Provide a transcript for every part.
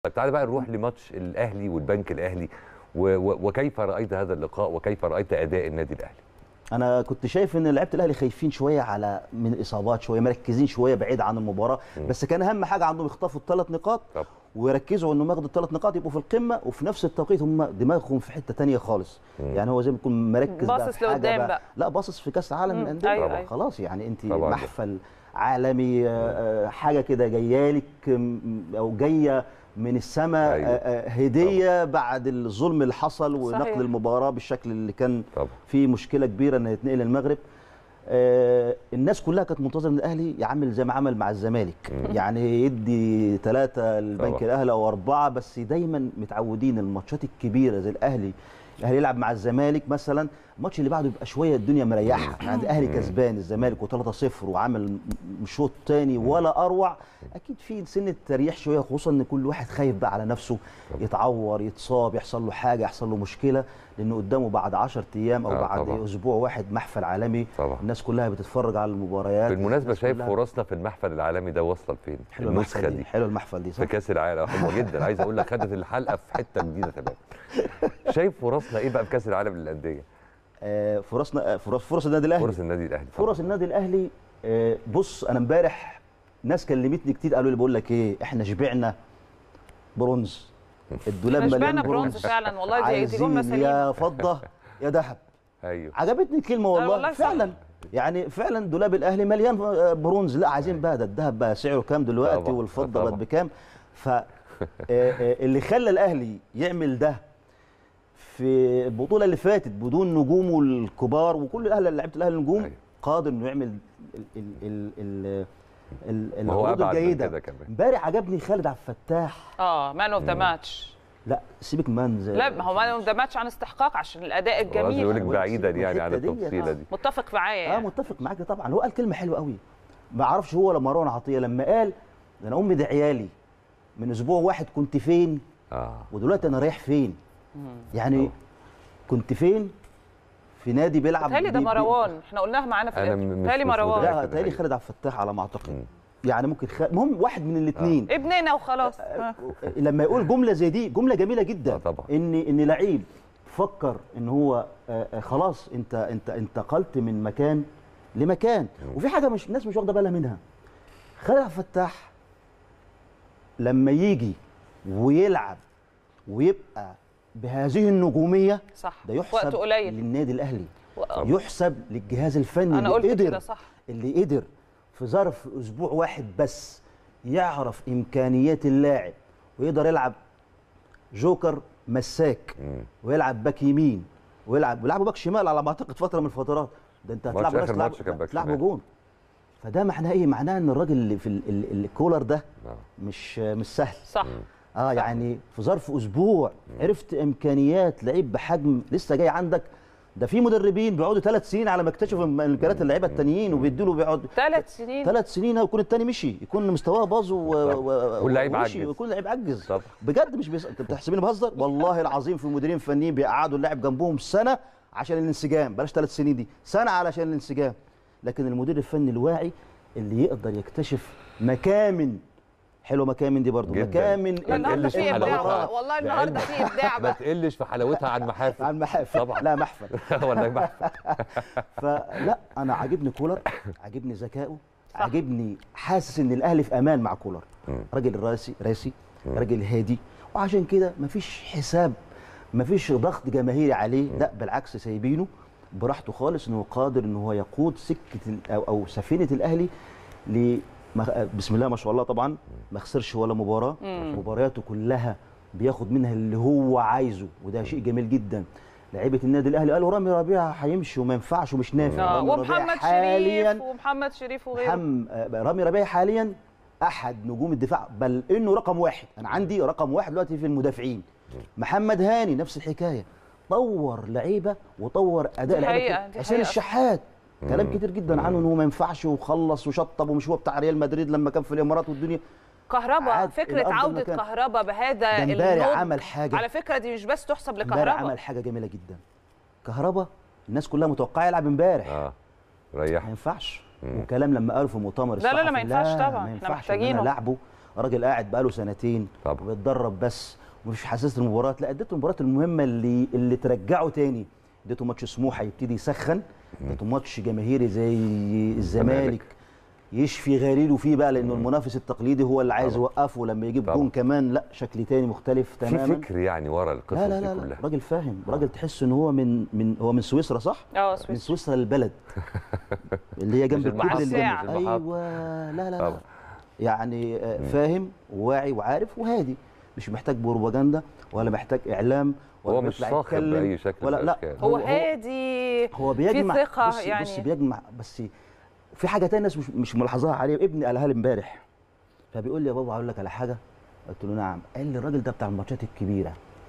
طب تعالى بقى نروح لماتش الاهلي والبنك الاهلي و و وكيف رايت هذا اللقاء وكيف رايت اداء النادي الاهلي انا كنت شايف ان لعيبه الاهلي خايفين شويه على من الاصابات شويه مركزين شويه بعيد عن المباراه مم. بس كان اهم حاجه عندهم يخطفوا الثلاث نقاط طب ويركزوا انهم ياخدوا الثلاث نقاط يبقوا في القمه وفي نفس التوقيت هم دماغهم في حته تانية خالص مم. يعني هو زي ما يكون مركز بقى باصص في حاجة لقدام بقى. لا باصص في كاس العالم مم. للانديه أيوة، طبعاً. أيوة. خلاص يعني انت طبعاً. محفل عالمي آه، آه، حاجه كده جايه لك م- او جايه من السماء أيوة. آه، آه، هديه بعد الظلم اللي حصل ونقل صحيح. المباراه بالشكل اللي كان طبعا في مشكله كبيره ان يتنقل المغرب آه الناس كلها كانت منتظره ان الاهلي يعمل زي ما عمل مع الزمالك يعني يدي ثلاثه البنك طبعا. الاهلي او اربعه بس دايما متعودين الماتشات الكبيره زي الاهلي الاهلي يلعب مع الزمالك مثلا الماتش اللي بعده يبقى شويه الدنيا مريحه يعني الاهلي كسبان الزمالك و3-0 وعمل م- م- شوط تاني ولا اروع اكيد في سنه تريح شويه خصوصا ان كل واحد خايف بقى على نفسه يتعور يتصاب يحصل له حاجه يحصل له مشكله لانه قدامه بعد 10 ايام او آه، بعد طبعا. اسبوع واحد محفل عالمي طبعا الناس كلها بتتفرج على المباريات بالمناسبه الناس شايف كلها- فرصنا في المحفل العالمي ده واصله لفين حلو النسخه المحفل دي دي حلو المحفل دي صح في كاس العالم حلوه جدا عايز اقول لك خدت الحلقه في حته جديده تماما شايف فرصنا ايه بقى في كاس العالم للانديه آه فرصنا آه فرص فرص النادي الاهلي فرص النادي الاهلي طبعاً. فرص النادي الاهلي آه بص انا امبارح ناس كلمتني كتير قالوا لي بقول لك ايه احنا شبعنا برونز الدولاب احنا مليان شبعنا برونز برونز فعلا والله دي دي جمله عايزين سليمه يا فضه يا ذهب ايوه عجبتني الكلمه والله, والله صح. فعلا يعني فعلا دولاب الاهلي مليان آه، برونز لا عايزين بقى ده الذهب بقى سعره كام دلوقتي طبعاً، والفضه طبعاً. بقت بكام ف آه، آه، اللي خلى الاهلي يعمل ده في البطوله اللي فاتت بدون نجومه الكبار وكل الاهلي لعيبه الاهلي نجوم أيوة. قادر انه يعمل ال ال ال ال ال ما هو العروض أبعد من الجيده كده كمان. امبارح عجبني خالد عبد الفتاح اه مان اوف ذا ماتش لا سيبك من زي لا ما هو مان اوف ذا ماتش عن استحقاق عشان الاداء قصدي يقول لك الجميل بعيدا يعني عن الحتة ديت، التفصيله آه. دي متفق معايا اه يعني. متفق معاك طبعا هو قال كلمه حلوه قوي ما اعرفش هو ولا مروان عطيه لما قال ده انا امي ده عيالي من اسبوع واحد كنت فين اه ودلوقتي انا رايح فين يعني كنت فين في نادي بيلعب تهيألي ده بي- بي- مروان احنا قلناها معانا في أنا الإنترو. مش- تهيألي مش مروان متأكد. لا تهيألي حقيقي. خالد عبد الفتاح على ما اعتقد مم. يعني ممكن خ... المهم واحد من الاثنين ابننا وخلاص آه. لما يقول جمله زي دي جمله جميله جدا آه طبعا. ان ان لعيب فكر ان هو آه، آه، خلاص انت انت انتقلت من مكان لمكان وفي حاجه مش الناس مش واخده بالها منها خالد عبد الفتاح لما يجي ويلعب ويبقى بهذه النجوميه صح ده وقت يحسب قليل للنادي الاهلي و- يحسب للجهاز الفني انا قلت اللي كده قدر صح اللي قدر في ظرف اسبوع واحد بس يعرف امكانيات اللاعب ويقدر يلعب جوكر مساك مم. ويلعب باك يمين ويلعب ويلعبوا باك شمال على ما اعتقد فتره من الفترات ده انت ماتش هتلعب راس آخر تلعب ماتش كان باك تلعب شمال. جون فده معناه ايه معناه ان الراجل اللي في ال- ال- الكولر ده آه. مش مش سهل صح اه يعني في ظرف اسبوع عرفت امكانيات لعيب بحجم لسه جاي عندك ده في مدربين بيقعدوا ثلاث سنين على ما اكتشفوا امكانيات اللعيبه التانيين وبيدوا له بيقعد ثلاث سنين ثلاث سنين يكون التاني مشي يكون مستواه باظ و... و... واللعيب ومشي عجز. ويكون لعيب عجز طبعا. بجد مش بيس... انت بتحسبيني بهزر والله العظيم في مديرين فنيين بيقعدوا اللاعب جنبهم سنه عشان الانسجام بلاش ثلاث سنين دي سنه علشان الانسجام لكن المدير الفني الواعي اللي يقدر يكتشف مكامن حلو مكامن دي برضو جداً. مكامن لا النهارده تقلش في ابداع حلاوتها. والله- والله النهارده في ابداع ما بقى تقلش في حلاوتها عن محافل على المحافل طبعا. لا محفل ولا محفل فلا انا عاجبني كولر عاجبني ذكائه عاجبني حاسس ان الاهلي في امان مع كولر مم. راجل راسي راسي راجل هادي وعشان كده مفيش حساب مفيش ضغط جماهيري عليه لا بالعكس سايبينه براحته خالص انه قادر ان هو يقود سكه ال- او او سفينه الاهلي ل ما- بسم الله ما شاء الله طبعا ما خسرش ولا مباراه مبارياته كلها بياخد منها اللي هو عايزه وده شيء جميل جدا لعيبه النادي الاهلي قالوا رامي ربيعه هيمشي وما ينفعش ومش نافع آه، رامي ربيعة ومحمد حاليا شريف ومحمد شريف وغيره حم آه، رامي ربيعه حاليا احد نجوم الدفاع بل انه رقم واحد انا عندي رقم واحد دلوقتي في المدافعين محمد هاني نفس الحكايه طور لعيبه وطور اداء دي حقيقة، لعيبه دي حسين حقيقة. الشحات كلام كتير جدا عنه ان هو ما ينفعش وخلص وشطب ومش هو بتاع ريال مدريد لما كان في الامارات والدنيا كهربا عاد فكره إلى أفضل عوده مكان. كهربا بهذا ده امبارح النضج. عمل حاجه على فكره دي مش بس تحسب امبارح لكهربا عمل حاجه جميله جدا كهربا الناس كلها متوقعه يلعب امبارح اه ما ريح ينفعش مم. وكلام لما قالوا في المؤتمر لا، لا، لا، ما الصحفي، ينفعش طبعاً، ما إحنا ينفعش إن محتاجينه. انا لعبه راجل قاعد بقاله سنتين طبعا. وبيتدرب بس ومش حاسس المباراه لا اديته المباراه المهمه اللي اللي ترجعه تاني اديته ماتش سموحه يبتدي يسخن اديته ماتش جماهيري زي الزمالك يشفي غليله فيه بقى لانه المنافس التقليدي هو اللي عايز طبعا. يوقفه لما يجيب طبعا. جون كمان لا شكل تاني مختلف في تماما فكر يعني ورا القصص لا لا دي لا, لا كلها راجل فاهم راجل تحس ان هو من من هو من سويسرا صح اه من سويسرا سويسرا للبلد اللي هي جنب مش الكوبري اللي المحطة. جنب مش المحطة. ايوه لا لا لا طبعا. يعني آه، فاهم وواعي وعارف وهادي مش محتاج بروباجندا ولا محتاج اعلام ولا هو مش بيطلع صاخب يتكلم بأي شكل ولا من لا الأشكال. هو هادي هو بيجمع في ثقه بص يعني بص بيجمع بس في حاجه تانية الناس مش, مش ملاحظاها عليه ابني قالها لي امبارح فبيقول لي يا بابا اقول لك على حاجه قلت له نعم قال لي الراجل ده بتاع الماتشات الكبيره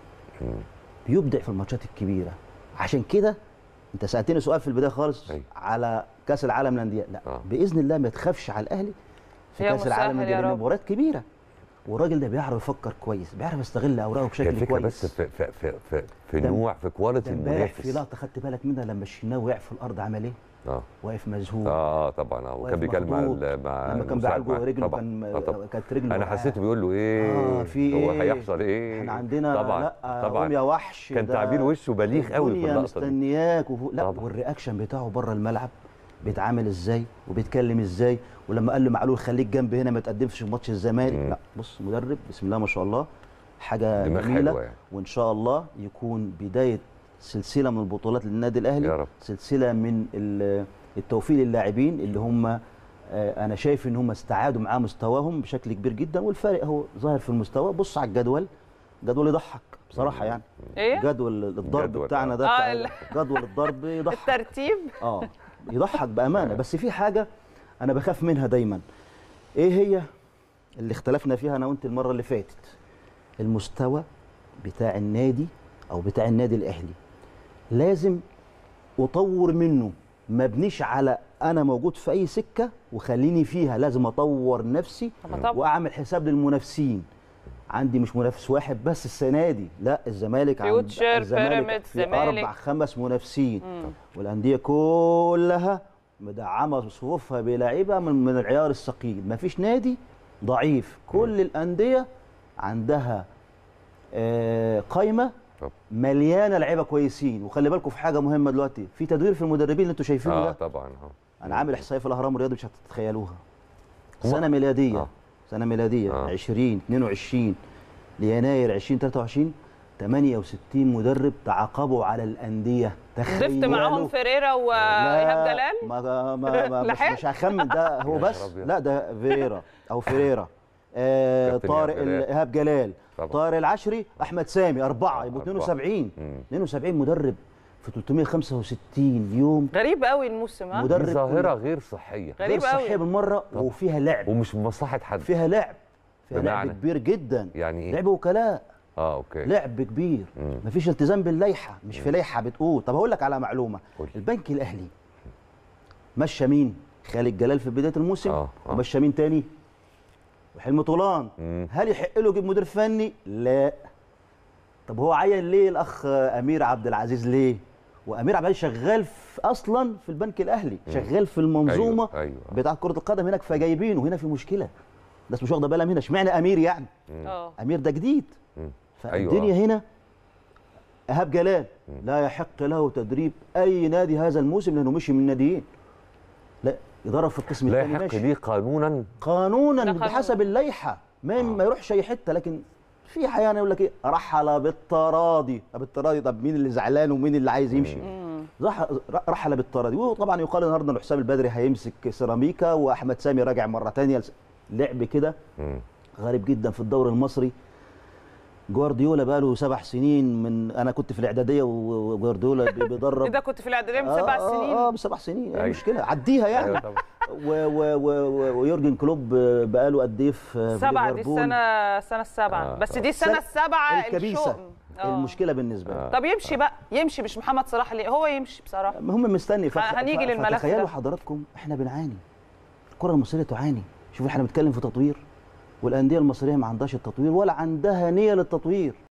بيبدع في الماتشات الكبيره عشان كده انت سالتني سؤال في البدايه خالص أيوة. على كاس العالم للانديه لا آه. باذن الله ما تخافش على الاهلي في يا كاس العالم مسهل للانديه يا لان رب. مباريات كبيره والراجل ده بيعرف يفكر كويس بيعرف يستغل اوراقه هي بشكل الفكره كويس بس في في في في, في ده- نوع في كواليتي ده امبارح في المنافس لقطه خدت بالك منها لما الشناوي وقع في الارض عمل ايه؟ اه واقف مذهول اه اه طبعا اه واقف وكان بيتكلم مع مخضوض. ال- مع لما كان المساعد بيعالجه معاه. رجله طبعا كان آه طبعا. كانت رجله انا وقعاه. حسيته بيقول له ايه اه في هو ايه هيحصل ايه احنا عندنا طبعا لا طبعا قوم يا وحش كان ده تعبير وشه بليغ قوي في الدنيا اللقطه دي مستنياك وفوق لا طبعا. والرياكشن بتاعه بره الملعب بيتعامل ازاي وبيتكلم ازاي ولما قال له معلول خليك جنب هنا ما تقدمش في ماتش الزمالك مم. لا بص مدرب بسم الله ما شاء الله حاجه دماغ جميله حلوة يعني. وان شاء الله يكون بدايه سلسله من البطولات للنادي الاهلي يا رب. سلسله من ال- التوفيق للاعبين اللي هم آه، انا شايف ان هم استعادوا معاه مستواهم بشكل كبير جدا والفارق هو ظاهر في المستوى بص على الجدول جدول يضحك بصراحه يعني ايه جدول الضرب الجدول، بتاعنا آه. ده آه، بتاع ال- جدول الضرب يضحك الترتيب اه يضحك بامانه بس في حاجه انا بخاف منها دايما ايه هي اللي اختلفنا فيها انا وانت المره اللي فاتت المستوى بتاع النادي او بتاع النادي الاهلي لازم اطور منه ما ابنيش على انا موجود في اي سكه وخليني فيها لازم اطور نفسي طبعا طبعا واعمل حساب للمنافسين عندي مش منافس واحد بس السنه دي لا الزمالك عند فيوتشر، الزمالك بيراميدز، في زمالك. اربع خمس منافسين والانديه كلها مدعمه صفوفها بلاعيبه من من العيار الثقيل مفيش نادي ضعيف كل الانديه عندها آه، قايمه طب. مليانه لعيبه كويسين وخلي بالكم في حاجه مهمه دلوقتي في تدوير في المدربين اللي انتوا شايفينه اه ده طبعا اه انا عامل احصائيه في الاهرام الرياضي مش هتتخيلوها هو- سنه ميلاديه آه. سنه ميلاديه آه. 20 22 ليناير 2023 68 مدرب تعاقبوا على الانديه تخيلوا ضفت معاهم فيريرا وايهاب جلال ما ما ما مش, لحقت؟ مش هخمن ده هو يا بس أبيض. لا ده فيريرا او فيريرا آه كابتن طارق إيهاب جلال. ال- ايهاب جلال طبعا. طارق العشري احمد سامي اربعه يبقوا أربعة. 72 مم. 72 مدرب في 365 يوم غريب قوي الموسم ها مدرب دي ظاهره غير صحيه غريب غير صحيه قوي. بالمره وفيها لعب ومش من مصلحه حد فيها لعب فيها بمعنى؟ لعب كبير جدا يعني ايه لعب وكلاء اه اوكي لعب كبير مم. مفيش التزام باللائحه مش في لائحه بتقول طب هقول لك على معلومه قول. البنك الاهلي مشى مين خالد جلال في بدايه الموسم آه، آه. ومشى مين تاني وحلمي طولان مم. هل يحق له يجيب مدير فني لا طب هو عين ليه الاخ امير عبد العزيز ليه وامير عبد العزيز شغال في اصلا في البنك الاهلي شغال في المنظومه أيوة، أيوة. بتاعه كره القدم هناك فجايبينه هنا في مشكله الناس مش واخده بالها من هنا اشمعنى امير يعني اه امير ده جديد مم. فالدنيا أيوة. هنا ايهاب جلال لا يحق له تدريب اي نادي هذا الموسم لانه مشي من ناديين لا يضرب في القسم لا الثاني يحق ماشي ليه قانونا قانونا ده قانون. بحسب اللائحه ما آه. ما يروحش اي حته لكن في احيانا يقول لك ايه رحل بالتراضي طب التراضي طب مين اللي زعلان ومين اللي عايز يمشي رح رحل بالتراضي وطبعا يقال النهارده ان حسام البدري هيمسك سيراميكا واحمد سامي راجع مره ثانيه لعب كده مم. غريب جدا في الدوري المصري جوارديولا بقى له سبع سنين من انا كنت في الاعداديه و- وجوارديولا بي- بيدرب ايه ده كنت في الاعداديه من آه، سبع آه، سنين اه بسبع سنين ايه أيوة. المشكله عديها يعني ايوه طبعا و- و- و- ويورجن كلوب بقى له قد ايه في في سبعة دي ليفربول؟ السنة السنة السابعة آه، بس آه. دي السنة السنة السابعة الكبيسه الشؤم. آه. المشكله بالنسبه لي آه. طب يمشي بقى يمشي مش محمد صلاح ليه هو يمشي بصراحة هم مستني فخ... هنيجي ف- للملف ده. فتخيلوا حضراتكم احنا بنعاني الكره المصريه تعاني شوف احنا بنتكلم في تطوير والانديه المصريه ما عندهاش التطوير ولا عندها نيه للتطوير